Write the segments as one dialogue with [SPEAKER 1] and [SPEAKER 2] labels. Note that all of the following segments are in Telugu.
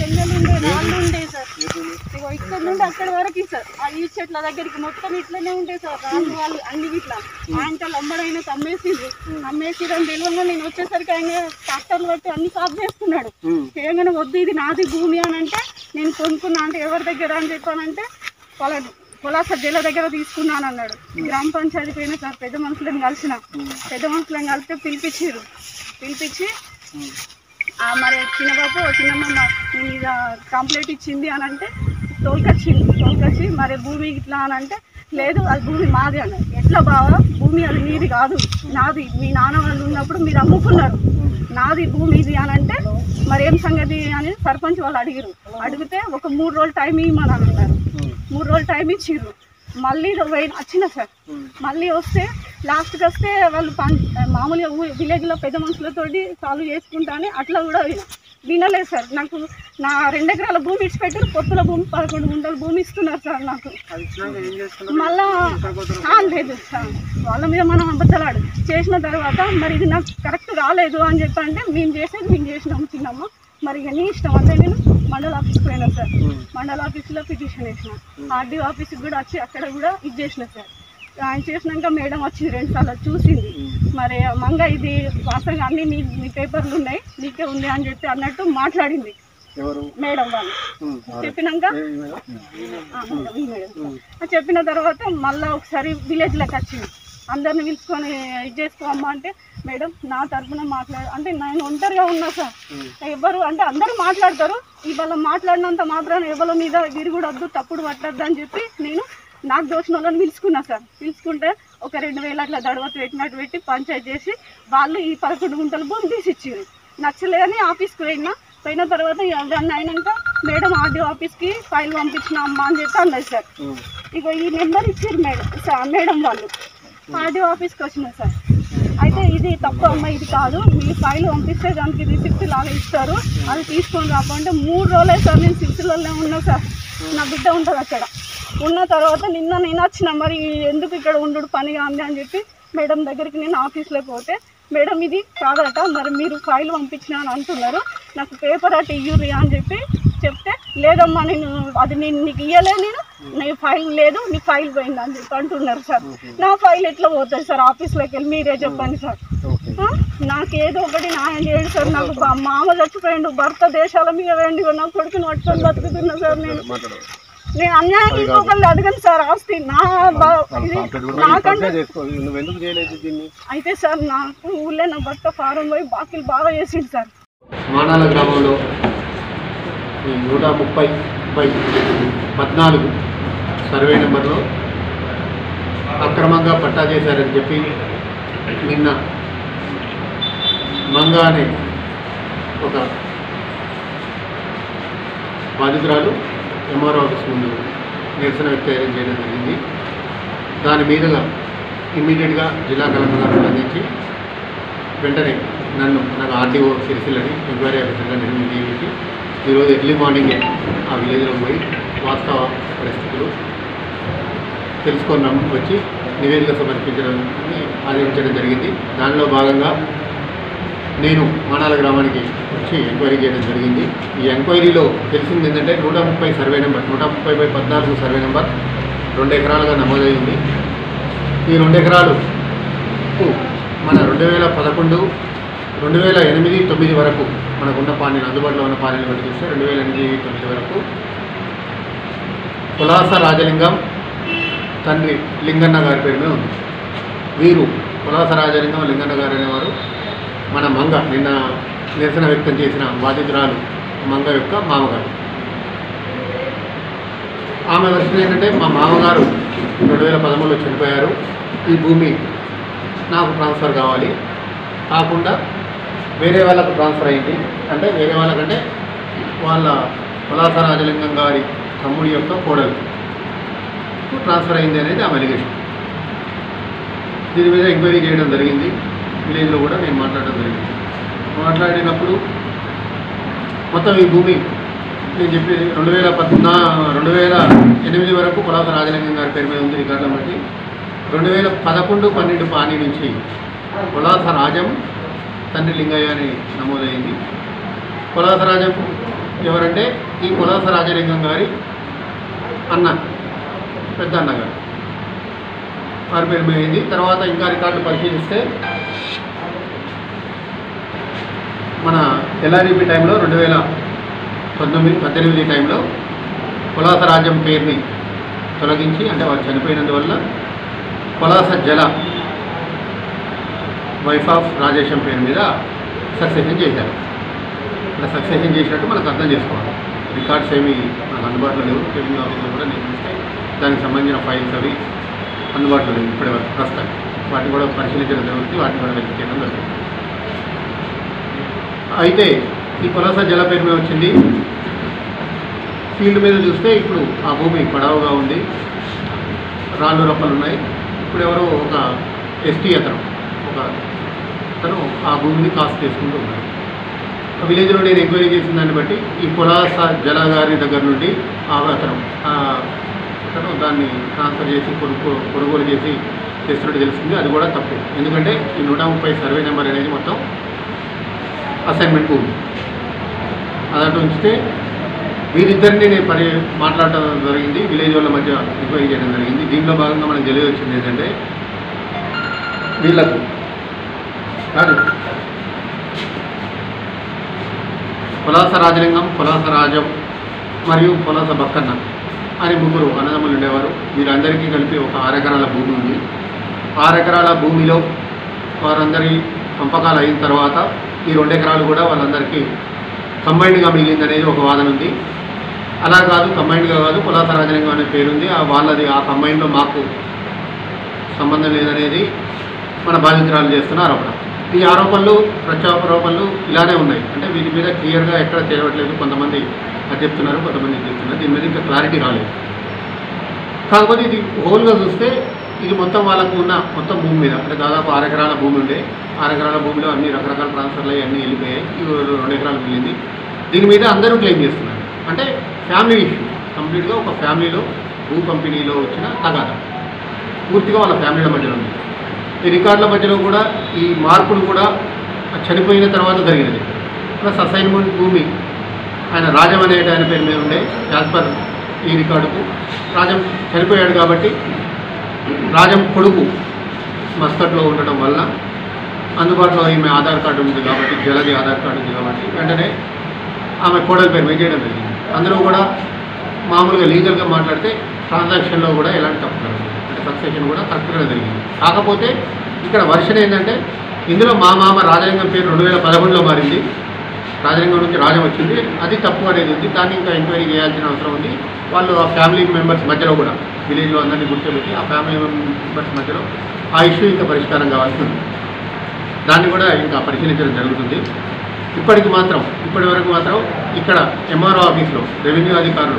[SPEAKER 1] చెల్లెలు ఉండే రాళ్ళు ఉండే సార్ ఇగో ఇక్కడ నుండి అక్కడ వరకు సార్ ఆ ఈ చెట్ల దగ్గరికి మొత్తం ఇట్లనే ఉండే సార్ రాళ్ళు వాళ్ళు అన్ని ఇట్లా ఆయన లంబడైన అమ్మేసిండ్రు అమ్మేసి అని తెలియగా నేను వచ్చేసరికి ఆయన ట్రాక్టర్లు బట్టి అన్ని సాఫ్ చేస్తున్నాడు ఏమైనా వద్దు ఇది నాది భూమి అని అంటే నేను కొనుక్కున్నా అంటే ఎవరి దగ్గర అని చెప్పానంటే వాళ్ళ పొలాస జిల్లా దగ్గర తీసుకున్నాను అన్నాడు గ్రామ పంచాయతీ పోయిన సార్ పెద్ద మనుషులను కలిసిన పెద్ద మనుషులను కలిస్తే పిలిపించారు పిలిపించి ఆ మరి చిన్నబాబు చిన్నమ్మ నేను ఇక కంప్లైంట్ ఇచ్చింది అని అంటే తోలుకొచ్చింది తోలుకొచ్చి మరి భూమి ఇట్లా అని అంటే లేదు అది భూమి మాది అన్నది ఎట్లా బావా భూమి అది నీది కాదు నాది మీ నాన్న వాళ్ళు ఉన్నప్పుడు మీరు అమ్ముకున్నారు నాది భూమి ఇది అని అంటే మరి ఏం సంగతి అని సర్పంచ్ వాళ్ళు అడిగారు అడిగితే ఒక మూడు రోజులు టైం ఇవ్వమని అన్నారు మూడు రోజులు టైం ఇచ్చిర్రు మళ్ళీ పోయి వచ్చిన సార్ మళ్ళీ వస్తే లాస్ట్కి వస్తే వాళ్ళు పం మామూలుగా ఊ విలేజ్లో పెద్ద మనుషులతోటి సాల్వ్ చేసుకుంటా అని అట్లా కూడా విన వినలేదు సార్ నాకు నా రెండు ఎకరాల భూమి ఇచ్చిపెట్టారు పొత్తుల భూమి పదకొండు గుంటల భూమి ఇస్తున్నారు సార్ నాకు మళ్ళా ఆ, లేదు సార్ వాళ్ళ మీద మనం అబద్ధాలాడు చేసిన తర్వాత మరి ఇది నాకు కరెక్ట్ రాలేదు అని చెప్పి అంటే మేము చేసేది మేము చేసినాం చిన్నమ్మ మరి ఇక నీ ఇష్టం అంటే నేను మండల ఆఫీస్కి పోయినా సార్ మండల ఆఫీస్లో పిటిషన్ వేసిన ఆర్డీఓ ఆఫీస్కి కూడా వచ్చి అక్కడ కూడా ఇది చేసిన సార్ ఆయన చేసినాక మేడం వచ్చింది రెండు సార్లు చూసింది మరి మంగ ఇది వాస్తవంగా అన్ని నీ నీ పేపర్లు ఉన్నాయి నీకే ఉంది అని చెప్పి అన్నట్టు మాట్లాడింది
[SPEAKER 2] ఎవరు
[SPEAKER 1] మేడం వాళ్ళు
[SPEAKER 2] ఉమ్.
[SPEAKER 1] చెప్పినాక
[SPEAKER 2] ఏ మేడం?
[SPEAKER 1] ఆ, మేడం, ఈ మేడం. ఆ చెప్పిన తర్వాత మళ్ళీ ఒకసారి విలేజ్లోకి వచ్చింది అందరిని పిలుచుకొని ఇది చేసుకోమ్మా అంటే మేడం నా తరఫున మాట్లాడు అంటే నేను ఒంటరిగా ఉన్నా సార్ ఎవరు అంటే అందరూ మాట్లాడతారు ఇవాళ మాట్లాడినంత మాత్రాన ఎవరి మీద విరుగుడొద్దు తప్పుడు పట్టద్దు అని చెప్పి నేను నాకు దోచిన వాళ్ళని పిలుచుకున్నా సార్ పిలుచుకుంటే ఒక రెండు వేలు అట్లా దడవత పెట్టినట్టు పెట్టి పంచాయతీ చేసి వాళ్ళు ఈ పదకొండు గుంటల భూమి తీసి ఇచ్చారు నచ్చలేదని ఆఫీస్కి పోయినా పోయిన తర్వాత అవన్నీ అయినాక మేడం ఆర్డీఓ ఆఫీస్కి ఫైల్ పంపించిన అమ్మా అని చెప్పి అన్నది సార్
[SPEAKER 2] ఉమ్.
[SPEAKER 1] ఇక ఈ నెంబర్ ఇచ్చారు మేడం సార్ మేడం వాళ్ళు ఆర్డీఓ ఆఫీస్కి వచ్చిన సార్ అయితే ఇది తప్పు అమ్మ ఇది కాదు మీ ఫైల్ పంపిస్తే దానికి రిసిప్ట్ లాగా ఇస్తారు అది తీసుకొని రాకుంటే మూడు రోజులే సార్ నేను సిరిసిల్లలోనే ఉన్నా సార్ నా బిడ్డ ఉంటుంది అక్కడ ఉన్న తర్వాత నిన్న నేను వచ్చిన మరి ఎందుకు ఇక్కడ ఉండు పని కాంది అని చెప్పి మేడం దగ్గరికి నేను ఆఫీస్లోకి పోతే మేడం ఇది కాదట మరి మీరు ఫైల్ పంపించిన అని అంటున్నారు నాకు పేపర్ అటు ఇయ్యూరి అని చెప్పి చెప్తే లేదమ్మా నేను అది నేను నీకు ఇయ్యలే నేను నీ ఫైల్ లేదు నీ ఫైల్ పోయింది అని చెప్పి అంటున్నారు సార్ నా ఫైల్ ఎట్లా పోతుంది సార్ ఆఫీస్లోకి వెళ్ళి మీరే చెప్పండి సార్
[SPEAKER 2] ఓకే
[SPEAKER 1] ఆ? నాకు ఏదో ఒకటి న్యాయం చేయండి సార్ నాకు బా- మామ చచ్చిపోయిండు భర్త దేశాల మీద వేయండి నా కొడుకుని పట్టుకొని బతుకుతున్నా సార్ నేను
[SPEAKER 2] మాట్లాడదు
[SPEAKER 1] నేను అన్యాయం ఇంకొకళ్ళు అడగను సార్ ఆస్తి నా బా- ఇది నాకంటే
[SPEAKER 2] చేసుకో నువ్వు ఎందుకు చేయలేదు దీన్ని
[SPEAKER 1] అయితే సార్ నాకు ఊళ్ళో నా భర్త ఫారం పోయి బాకీలు బాగా చేసిండు సార్
[SPEAKER 3] మానాల గ్రామంలో ఈ నూట ముప్పై బై పద్నాలుగు సర్వే నెంబర్లో అక్రమంగా పట్టా చేశారని చెప్పి నిన్న మంగా అనే ఒక బాధితురాలు ఎంఆర్ఓ ఆఫీస్ ముందు నిరసన వ్యక్తం చేయడం జరిగింది దాని మీదుగా ఇమ్మీడియట్గా జిల్లా కలెక్టర్ గారు స్పందించి వెంటనే నన్ను నాకు ఆర్టీఓ సిరిసిల్లని ఎంక్వైరీ ఆఫీసర్గా నేను నియమించి ఈరోజు ఎర్లీ మార్నింగ్ ఆ విలేజ్లో పోయి వాస్తవ పరిస్థితులు తెలుసుకొని నమ్ము వచ్చి నివేదిక సమర్పించడం ఆదేశించడం జరిగింది దానిలో భాగంగా నేను మానాల గ్రామానికి వచ్చి ఎంక్వైరీ చేయడం జరిగింది ఈ ఎంక్వైరీలో తెలిసింది ఏంటంటే నూట ముప్పై సర్వే నెంబర్ నూట ముప్పై బై పద్నాలుగు సర్వే నెంబర్ రెండు ఎకరాలుగా నమోదైంది ఈ రెండు ఎకరాలు మన రెండు వేల పదకొండు రెండు వేల ఎనిమిది తొమ్మిది వరకు మనకున్న పానీలు అందుబాటులో ఉన్న పానీలు బట్టి చూస్తే రెండు వేల ఎనిమిది తొమ్మిది వరకు కులాస రాజలింగం తండ్రి లింగన్న గారి పేరు మీద ఉంది వీరు కులాస రాజలింగం లింగన్న గారు అనేవారు మన మంగ నిన్న నిరసన వ్యక్తం చేసిన బాధితురాలు మంగ యొక్క మామగారు ఆమె వర్షన్ ఏంటంటే మా మామగారు రెండు వేల పదమూడులో చనిపోయారు ఈ భూమి నాకు ట్రాన్స్ఫర్ కావాలి కాకుండా వేరే వాళ్ళకు ట్రాన్స్ఫర్ అయింది అంటే వేరే వాళ్ళకంటే వాళ్ళ కులాస రాజలింగం గారి తమ్ముడి యొక్క కోడలు ట్రాన్స్ఫర్ అయింది అనేది ఆమె అలిగేషన్ దీని మీద ఎంక్వైరీ చేయడం జరిగింది విలేజ్లో కూడా నేను మాట్లాడడం జరిగింది మాట్లాడినప్పుడు మొత్తం ఈ భూమి నేను చెప్పి రెండు వేల పద్నా రెండు వేల ఎనిమిది వరకు కులాస రాజలింగం గారి పేరు మీద ఉంది రికార్డులో బట్టి రెండు వేల పదకొండు పన్నెండు పానీ నుంచి కులాస రాజం తండ్రి లింగయ్య అని నమోదైంది కులాస రాజం ఎవరంటే ఈ కులాస రాజలింగం గారి అన్న పెద్ద అన్నగారు వారి పేరు మీద అయింది తర్వాత ఇంకా రికార్డులు పరిశీలిస్తే మన ఎల్ఆర్ఈపీ టైంలో రెండు వేల పంతొమ్మిది పద్దెనిమిది టైంలో కులాస రాజ్యం పేరుని తొలగించి అంటే వారు చనిపోయినందువల్ల కులాస జల వైఫ్ ఆఫ్ రాజేశం పేరు మీద సక్సెషన్ చేశారు ఇలా సక్సెషన్ చేసినట్టు మనకు అర్థం చేసుకోవాలి రికార్డ్స్ ఏమి మనకు అందుబాటులో లేవు రెవెన్యూ ఆఫీస్లో కూడా నేను చూస్తే దానికి సంబంధించిన ఫైల్స్ అవి అందుబాటులో లేవు ఇప్పటి వరకు ప్రస్తుతానికి వాటిని కూడా పరిశీలించడం జరుగుతుంది వాటిని కూడా వెలికి చేయడం జరుగుతుంది అయితే ఈ పొలాస జల పేరు మీద వచ్చింది ఫీల్డ్ మీద చూస్తే ఇప్పుడు ఆ భూమి పడవగా ఉంది రాళ్ళు రప్పలు ఉన్నాయి ఇప్పుడు ఎవరో ఒక ఎస్టీ అతను ఒక అతను ఆ భూమిని కాస్ట్ చేసుకుంటూ ఉన్నారు ఆ విలేజ్లో నేను ఎంక్వైరీ చేసిన దాన్ని బట్టి ఈ పొలాస జల గారి దగ్గర నుండి ఆ అతను ఆ అతను దాన్ని ట్రాన్స్ఫర్ చేసి కొనుక్కో కొనుగోలు చేసి చేస్తున్నట్టు తెలిసింది అది కూడా తప్పు ఎందుకంటే ఈ నూట ముప్పై సర్వే నెంబర్ అనేది మొత్తం అసైన్మెంట్ భూమి అదంటూ ఉంచితే వీరిద్దరిని నేను పరి మాట్లాడటం జరిగింది విలేజ్ వాళ్ళ మధ్య ఎంక్వైరీ చేయడం జరిగింది దీంట్లో భాగంగా మనకు తెలియ వచ్చింది ఏంటంటే వీళ్ళకు కాదు పులాస రాజలింగం పులాస రాజం మరియు పులాస బక్కన్న అని ముగ్గురు అన్నదమ్ములు ఉండేవారు వీరందరికీ కలిపి ఒక ఆరు ఎకరాల భూమి ఉంది ఆరు ఎకరాల భూమిలో వారందరి పంపకాలు అయిన తర్వాత ఈ రెండు ఎకరాలు కూడా వాళ్ళందరికీ కంబైన్డ్గా మిగిలిందనేది ఒక వాదన ఉంది అలా కాదు కంబైన్డ్గా కాదు పులాస రాజలింగం అనే పేరుంది ఆ వాళ్ళది ఆ కంబైన్లో మాకు సంబంధం లేదనేది మన బాధితురాలు చేస్తున్న ఆరోపణ ఈ ఆరోపణలు ప్రత్యారోపణలు ఇలానే ఉన్నాయి అంటే వీటి మీద క్లియర్గా ఎక్కడ చేయట్లేదు కొంతమంది అది చెప్తున్నారు కొంతమంది ఇది చెప్తున్నారు దీని మీద ఇంకా క్లారిటీ రాలేదు కాకపోతే ఇది హోల్గా చూస్తే ఇది మొత్తం వాళ్ళకు ఉన్న మొత్తం భూమి మీద అంటే దాదాపు ఆరు ఎకరాల భూమి ఉండే ఆరు ఎకరాల భూమిలో అన్ని రకరకాల ట్రాన్స్ఫర్లు అయ్యి అన్నీ వెళ్ళిపోయాయి ఇవి రెండు ఎకరాలు మిగిలింది దీని మీద అందరూ క్లెయిమ్ చేస్తున్నారు అంటే ఫ్యామిలీ ఇష్యూ కంప్లీట్గా ఒక ఫ్యామిలీలో భూ పంపిణీలో వచ్చిన తగాదా పూర్తిగా వాళ్ళ ఫ్యామిలీల మధ్యలో ఉంది ఈ రికార్డుల మధ్యలో కూడా ఈ మార్పులు కూడా చనిపోయిన తర్వాత జరిగినది ప్లస్ అసైన్మెంట్ భూమి ఆయన రాజం అనే ఆయన పేరు మీద ఉండే యాజ్ పర్ ఈ రికార్డుకు రాజం చనిపోయాడు కాబట్టి రాజం కొడుకు మస్కట్లో ఉండటం వల్ల అందుబాటులో ఈమె ఆధార్ కార్డు ఉంది కాబట్టి జలది ఆధార్ కార్డు ఉంది కాబట్టి వెంటనే ఆమె కోడల పేరు మీద చేయడం జరిగింది అందులో కూడా మామూలుగా లీగల్గా మాట్లాడితే ట్రాన్సాక్షన్లో కూడా ఎలాంటి తప్పు జరగదు అంటే సక్సెషన్ కూడా కరెక్ట్గా జరిగింది కాకపోతే ఇక్కడ వర్షన్ ఏంటంటే ఇందులో మా మామ రాజలింగం పేరు రెండు వేల పదకొండులో మారింది రాజలింగం నుంచి రాజం వచ్చింది అది తప్పు అనేది ఉంది దాన్ని ఇంకా ఎంక్వైరీ చేయాల్సిన అవసరం ఉంది వాళ్ళు ఆ ఫ్యామిలీ మెంబర్స్ మధ్యలో కూడా విలేజ్లో అందరినీ గుర్తుపెట్టి ఆ ఫ్యామిలీ మెంబర్స్ మధ్యలో ఆ ఇష్యూ ఇంకా పరిష్కారం కావాల్సి ఉంది దాన్ని కూడా ఇంకా పరిశీలించడం జరుగుతుంది ఇప్పటికి మాత్రం ఇప్పటి వరకు మాత్రం ఇక్కడ ఎంఆర్ఓ ఆఫీస్లో రెవెన్యూ అధికారులు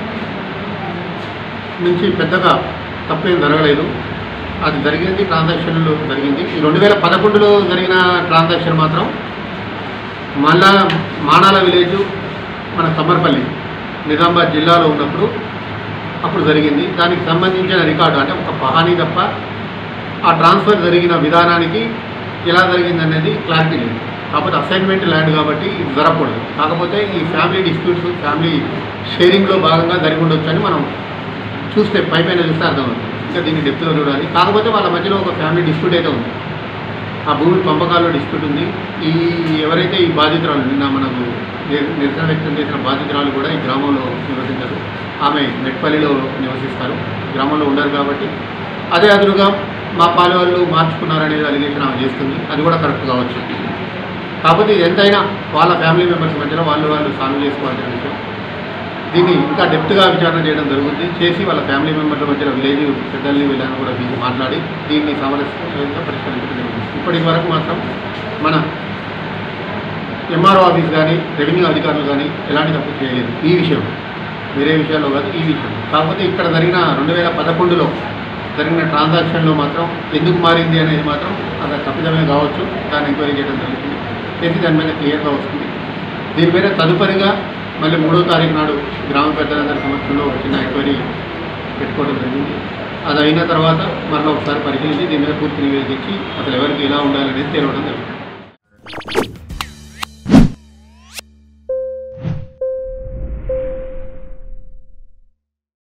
[SPEAKER 3] నుంచి పెద్దగా తప్పేం జరగలేదు అది జరిగింది ట్రాన్సాక్షన్లో జరిగింది ఈ రెండు వేల పదకొండులో జరిగిన ట్రాన్సాక్షన్ మాత్రం మళ్ళా మానాల విలేజ్ మన కమ్మర్పల్లి నిజామాబాద్ జిల్లాలో ఉన్నప్పుడు అప్పుడు జరిగింది దానికి సంబంధించిన రికార్డు అంటే ఒక పహానీ తప్ప ఆ ట్రాన్స్ఫర్ జరిగిన విధానానికి ఎలా జరిగింది అనేది క్లారిటీ లేదు కాకపోతే అసైన్మెంట్ ల్యాండ్ కాబట్టి ఇది జరగకూడదు కాకపోతే ఈ ఫ్యామిలీ డిస్ప్యూట్స్ ఫ్యామిలీ షేరింగ్లో భాగంగా జరిగి ఉండొచ్చు అని మనం చూస్తే పై పైన చూస్తే అర్థమవుతుంది ఇంకా దీన్ని డెప్త్లో చూడాలి కాకపోతే వాళ్ళ మధ్యలో ఒక ఫ్యామిలీ డిస్ప్యూట్ అయితే ఉంది ఆ భూమి పంపకాల్లో డిస్ప్యూట్ ఉంది ఈ ఎవరైతే ఈ బాధితురాలు నిన్న మనకు ని- నిరసన వ్యక్తం చేసిన బాధితురాలు కూడా ఈ గ్రామంలో నివసించరు ఆమె మెట్పల్లిలో నివసిస్తారు గ్రామంలో ఉండరు కాబట్టి అదే అదునుగా మా పాలు వాళ్ళు మార్చుకున్నారనేది అలిగేషన్ ఆమె చేస్తుంది అది కూడా కరెక్ట్ కావచ్చు కాకపోతే ఇది ఎంతైనా వాళ్ళ ఫ్యామిలీ మెంబర్స్ మధ్యలో వాళ్ళు వాళ్ళు సాల్వ్ చేసుకోవాల్సిన విషయం దీన్ని ఇంకా డెప్త్గా విచారణ చేయడం జరుగుతుంది చేసి వాళ్ళ ఫ్యామిలీ మెంబర్ల మధ్యలో విలేజ్ పెద్దల్ని వీళ్ళని కూడా దీన్ని మాట్లాడి దీన్ని సమరస్యంగా పరిష్కరించడం జరుగుతుంది ఇప్పటి వరకు మాత్రం మన ఎంఆర్ఓ ఆఫీస్ కానీ రెవెన్యూ అధికారులు కానీ ఎలాంటి తప్పు చేయలేదు ఈ విషయం వేరే విషయాల్లో కాదు ఈ విషయం కాకపోతే ఇక్కడ జరిగిన రెండు వేల పదకొండులో జరిగిన ట్రాన్సాక్షన్లో మాత్రం ఎందుకు మారింది అనేది మాత్రం అది తప్పిదమే కావచ్చు దాన్ని ఎంక్వైరీ చేయడం జరుగుతుంది చేసి దాని మీద క్లియర్గా వస్తుంది దీని మీద తదుపరిగా మళ్ళీ మూడో తారీఖు నాడు గ్రామ పెద్దలందరి సమక్షంలో ఒక చిన్న ఎంక్వైరీ పెట్టుకోవడం జరిగింది అది అయిన తర్వాత మరలా ఒకసారి పరిశీలించి దీని మీద పూర్తి నివేదించి అసలు ఎవరికి ఎలా ఉండాలనేది తేలవడం జరుగుతుంది